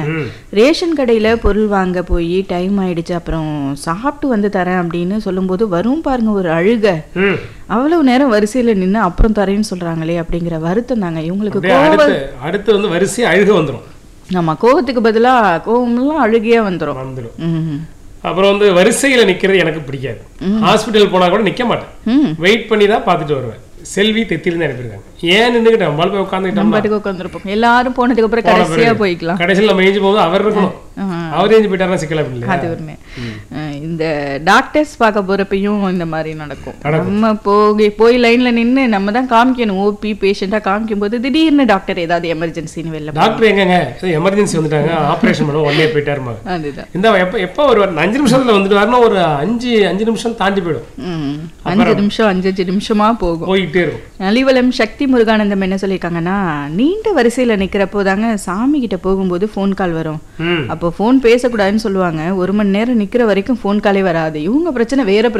ம் ரேஷன் கடையில பொருள் வாங்க போய் டைம் ஆயிடுச்சு அப்புறம் சாப்பிட்டு வந்து தரேன் அப்படின்னு சொல்லும்போது வரும் பாருங்க ஒரு அழுக ம் அவ்வளவு நேரம் வரிசையில நின்னு அப்புறம் தரேன்னு சொல்றாங்களே அப்படிங்கிற வருத்தம் தாங்க இவங்களுக்கு அப்படியே கோவம் அடுத்து அடுத்து வந்து வரிசையா அழுக வந்துரும் ஆமா கோவத்துக்கு பதிலா கோவம்லாம் அழுகையா வந்துரும் வந்துடும் ம் அப்புறம் வந்து வரிசையில நிக்கிறது எனக்கு பிடிக்காது ஹாஸ்பிட்டல் போனா கூட நிக்க மாட்டேன் ம் வெயிட் பண்ணி தான் பார்த்துட்டு வருவேன் செல்வி தெத்திலிருந்து அனுப்பியிருக்காங்க ஏன் நின்றுக்கிட்டேன் நம்மளால போய் உட்காந்துக்கிட்டோம் நம்ம பாட்டுக்கு உட்காந்துருப்போம் எல்லாரும் போனதுக்கு அப்புறம் கடைசியா போய்க்கலாம் கடைசியில் நம்ம ஏஞ்சி போகும்போது அவர் இருக்கணும் ஆஹா. அவர் ஏஞ்சி போயிட்டாருன்னா சிக்கலா இல்லையா அது உண்மை அஹ் இந்த டாக்டர்ஸ் பார்க்க போறப்பையும் இந்த மாதிரி நடக்கும் நம்ம போய் போய் லைன்ல நின்னு நம்ம தான் காமிக்கணும் ஓபி பேஷண்டா காமிக்கும் போது திடீர்னு டாக்டர் ஏதாவது எமர்ஜென்சின்னு வெளில போ- டாக்டர் எங்கங்க எமர்ஜென்சி வந்துட்டாங்க ஆபரேஷன் பண்ண ஒன்னே போயிட்டாருமா அதுதான் இந்த எப்போ எப்போ ஒரு அஞ்சு நிமிஷத்துல வந்துட்டு வரணும் ஒரு அஞ்சு அஞ்சு நிமிஷம் தாண்டி போயிடும் ம். அஞ்சு நிமிஷம் அஞ்சு அஞ்சு நிமிஷமா போகும் போயிட்டே இருக்கும் நலிவலம் சக்தி முருகானந்தம் என்ன சொல்லியிருக்காங்கன்னா நீண்ட வரிசையில நிக்கிறப்போ தாங்க சாமி கிட்ட போகும்போது ஃபோன் கால் வரும் ம் அப்போ ஃபோன் பேசக்கூடாதுன்னு சொல்லுவாங்க ஒரு மணி நேரம் நிக்கிற வரைக்கும் ஃபோன் காலே வராது இவங்க பிரச்சனை வேற பிரச்சனை